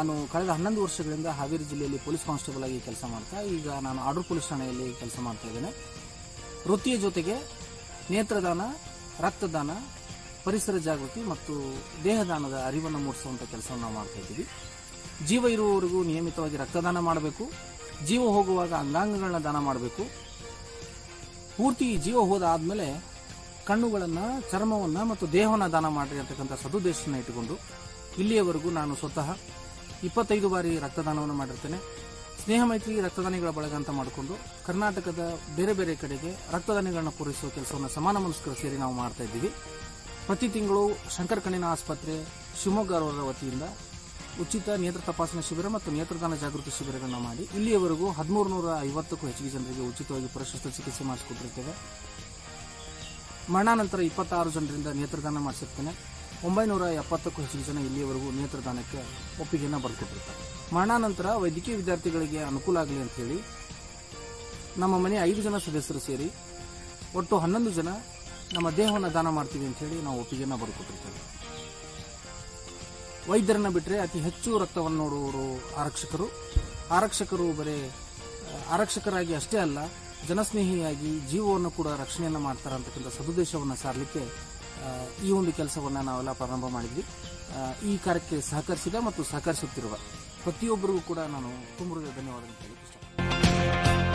ನಾನು ಕಳೆದ ಹನ್ನೊಂದು ವರ್ಷಗಳಿಂದ ಹಾವೇರಿ ಜಿಲ್ಲೆಯಲ್ಲಿ ಪೊಲೀಸ್ ಕಾನ್ಸ್ಟೇಬಲ್ ಆಗಿ ಕೆಲಸ ಮಾಡ್ತಾ ಈಗ ನಾನು ಆಡೂರು ಪೊಲೀಸ್ ಠಾಣೆಯಲ್ಲಿ ಕೆಲಸ ಮಾಡ್ತಾ ಇದ್ದೇನೆ ವೃತ್ತಿಯ ಜೊತೆಗೆ ನೇತ್ರದಾನ ರಕ್ತದಾನ ಪರಿಸರ ಜಾಗೃತಿ ಮತ್ತು ದೇಹದಾನದ ಅರಿವನ್ನು ಮೂಡಿಸುವಂಥ ಕೆಲಸವನ್ನು ನಾವು ಮಾಡ್ತಾ ಇದ್ದೀವಿ ಜೀವ ಇರುವವರೆಗೂ ನಿಯಮಿತವಾಗಿ ರಕ್ತದಾನ ಮಾಡಬೇಕು ಜೀವ ಹೋಗುವಾಗ ಅಂಗಾಂಗಗಳನ್ನ ದಾನ ಮಾಡಬೇಕು ಪೂರ್ತಿ ಜೀವ ಹೋದ ಆದ್ಮೇಲೆ ಕಣ್ಣುಗಳನ್ನ ಚರ್ಮವನ್ನ ಮತ್ತು ದೇಹವನ್ನ ದಾನ ಮಾಡಿ ಅಂತಕ್ಕಂಥ ಸದುದ್ದೇಶನ ಇಟ್ಟುಕೊಂಡು ಇಲ್ಲಿಯವರೆಗೂ ನಾನು ಸ್ವತಃ ಇಪ್ಪತ್ತೈದು ಬಾರಿ ರಕ್ತದಾನವನ್ನು ಮಾಡಿರ್ತೇನೆ ಸ್ನೇಹ ಮೈತ್ರಿ ರಕ್ತದಾನಿಗಳ ಬಳಗ ಅಂತ ಮಾಡಿಕೊಂಡು ಕರ್ನಾಟಕದ ಬೇರೆ ಬೇರೆ ಕಡೆಗೆ ರಕ್ತದಾನಿಗಳನ್ನ ಪೂರೈಸುವ ಕೆಲಸವನ್ನು ಸಮಾನ ಮನಸ್ಕರು ಸೇರಿ ನಾವು ಮಾಡ್ತಾ ಇದ್ದೀವಿ ಪ್ರತಿ ತಿಂಗಳು ಶಂಕರ್ ಕಣ್ಣಿನ ಆಸ್ಪತ್ರೆ ಶಿವಮೊಗ್ಗ ಅವರ ವತಿಯಿಂದ ಉಚಿತ ನೇತ್ರ ತಪಾಸಣಾ ಶಿಬಿರ ಮತ್ತು ನೇತ್ರದಾನ ಜಾಗೃತಿ ಶಿಬಿರಗಳನ್ನು ಮಾಡಿ ಇಲ್ಲಿಯವರೆಗೂ ಹದಿಮೂರು ನೂರ ಐವತ್ತಕ್ಕೂ ಹೆಚ್ಚಿಗೆ ಜನರಿಗೆ ಉಚಿತವಾಗಿ ಪ್ರಶಸ್ತ ಚಿಕಿತ್ಸೆ ಮಾಡಿಸಿಕೊಟ್ಟಿರ್ತೇವೆ ಮರಣಾನಂತರ ಇಪ್ಪತ್ತಾರು ಜನರಿಂದ ನೇತ್ರದಾನ ಮಾಡಿಸಿರ್ತೇನೆ ಒಂಬೈನೂರ ಎಪ್ಪತ್ತಕ್ಕೂ ಹೆಚ್ಚಿಗೆ ಜನ ಇಲ್ಲಿಯವರೆಗೂ ನೇತ್ರದಾನಕ್ಕೆ ಒಪ್ಪಿಗೆಯನ್ನು ಬರ್ಕೊಟ್ಟಿರ್ತಾರೆ ಮರಣಾನಂತರ ವೈದ್ಯಕೀಯ ವಿದ್ಯಾರ್ಥಿಗಳಿಗೆ ಅನುಕೂಲ ಆಗಲಿ ಅಂತ ಹೇಳಿ ನಮ್ಮ ಮನೆ ಐದು ಜನ ಸದಸ್ಯರು ಸೇರಿ ಒಟ್ಟು ಹನ್ನೊಂದು ಜನ ನಮ್ಮ ದೇಹವನ್ನು ದಾನ ಮಾಡ್ತೀವಿ ಅಂತ ಹೇಳಿ ನಾವು ಒಪ್ಪಿಗೆಯನ್ನು ಬರ್ಕೊಟ್ಟಿರ್ತೇವೆ ವೈದ್ಯರನ್ನ ಬಿಟ್ಟರೆ ಅತಿ ಹೆಚ್ಚು ರಕ್ತವನ್ನು ನೋಡುವವರು ಆರಕ್ಷಕರು ಆರಕ್ಷಕರು ಬರೀ ಆ, ಆರಕ್ಷಕರಾಗಿ ಅಷ್ಟೇ ಅಲ್ಲ ಜನಸ್ನೇಹಿಯಾಗಿ ಜೀವವನ್ನು ಕೂಡ ರಕ್ಷಣೆಯನ್ನು ಮಾಡ್ತಾರೆ ಅಂತಕ್ಕಂಥ ಸದುದ್ದೇಶವನ್ನು ಸಾರಲಿಕ್ಕೆ ಆ, ಈ ಒಂದು ಕೆಲಸವನ್ನು ನಾವೆಲ್ಲ ಪ್ರಾರಂಭ ಮಾಡಿದ್ವಿ ಆ, ಈ ಕಾರ್ಯಕ್ಕೆ ಸಹಕರಿಸಿದ ಮತ್ತು ಸಹಕರಿಸುತ್ತಿರುವ ಪ್ರತಿಯೊಬ್ಬರಿಗೂ ಕೂಡ ನಾನು ತುಂಬ ಧನ್ಯವಾದ ಹೇಳಲಿಕ್ಕೆ ಇಷ್ಟಪಡ್ತೀನಿ